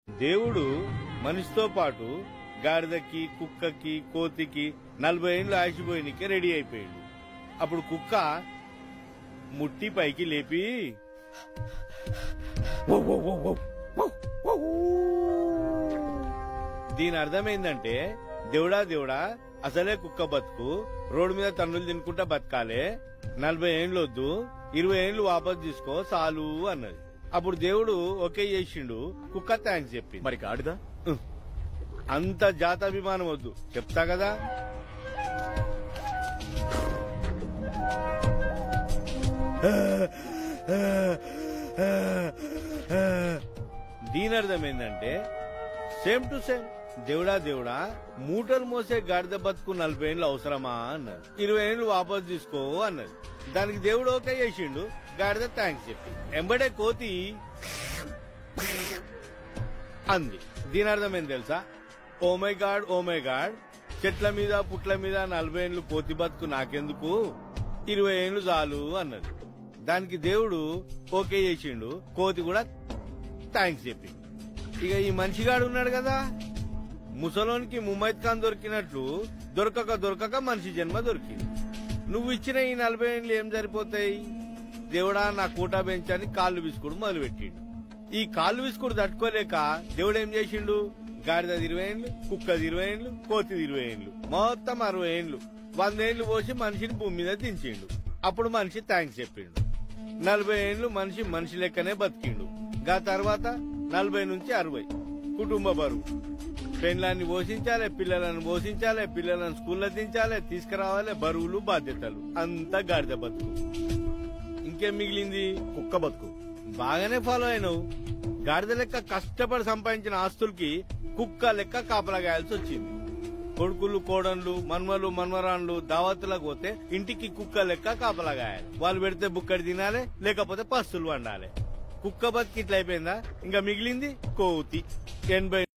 దేవుడు మనిషితో పాటు గాడిదకి కుక్కకి కోతికి నలభై ఏళ్ళు ఆశపోయినకి రెడీ అయిపోయాడు అప్పుడు కుక్క ముట్టి పైకి లేపి దీని అర్థమైందంటే దేవుడా దేవుడా అసలే కుక్క బతుకు రోడ్డు మీద తన్నులు తినుకుంటా బతకాలే నలభై ఏండ్లు వద్దు ఇరవై ఏండ్లు వాపస్ తీసుకో చాలు అన్నది అప్పుడు దేవుడు ఓకే చేసిండు కుక్క థ్యాంక్స్ చెప్పింది మరి గాడిదా ఉహ్. అంత జాతాభిమానం వద్దు చెప్తా కదా దీని అర్థం ఏంటంటే సేమ్ టు సేమ్ దేవుడా దేవుడా మూటలు మోసే గాడిద బతుకు నలభై ఏళ్ళు అవసరమా అన్నది ఇరవై ఏళ్ళు వాపస్ తీసుకో అన్నది దానికి దేవుడు ఓకే చేసిండు గాడిద థ్యాంక్స్ చెప్పి ఎంబడే కోతి అంది దీని అర్థం ఏం తెలుసా oh my god oh my god చెట్ల మీద పుట్ల మీద నలభై ఏళ్ళు కోతి బతుకు నాకెందుకు ఇరవై ఏళ్ళు చాలు అన్నది దానికి దేవుడు ఓకే చేసిండు కోతి కూడా థ్యాంక్స్ చెప్పింది ఇక ఈ మనిషిగాడు ఉన్నాడు కదా ముసలోనికి ముమైత్ ఖాన్ దొరికినట్లు దొరకక దొరకక మనిషి జన్మ దొరికింది నువ్వు ఇచ్చిన ఈ నలభై ఏళ్ళు ఏం సరిపోతాయి దేవుడా నా కూటా బెంచని కాళ్ళు విసుకుడు మొదలుపెట్టిండు ఈ కాళ్ళు విసుకుడు తట్టుకోలేక దేవుడు ఏం చేసిండు గాడిదది ఇరవై ఏండ్లు కుక్కది ఇరవై ఏండ్లు కోతిది ఇరవై ఏండ్లు మొత్తం అరవై ఏండ్లు వందేళ్లు పోసి మనిషిని భూమి మీద దించిండు అప్పుడు మనిషి థ్యాంక్స్ చెప్పిండు నలభై ఏండ్లు మనిషి మనిషి లెక్కనే బతికిండు గా తర్వాత నలభై నుంచి అరవై కుటుంబ బరువు పెండ్లాన్ని పోషించాలి పిల్లలను పోషించాలి పిల్లలను స్కూల్లో దించాలి తీసుకురావాలి బరువులు బాధ్యతలు అంతా గాడిద బతుకు ఇంకేం మిగిలింది కుక్క బతుకు బాగానే ఫాలో అయినావు గాడిద లెక్క కష్టపడి సంపాదించిన ఆస్తులకి కుక్క లెక్క కాపలాగాయాల్సి వచ్చింది కొడుకులు కోడన్లు మన్మలు మన్మరాన్లు దావతులకు పోతే ఇంటికి కుక్క లెక్క కాపలాగాయాలి వాళ్ళు పెడితే బుక్కడి తినాలి లేకపోతే పస్తులు వండాలి కుక్క బతికి ఇట్లా అయిపోయిందా ఇంకా మిగిలింది కోతి ఎనభై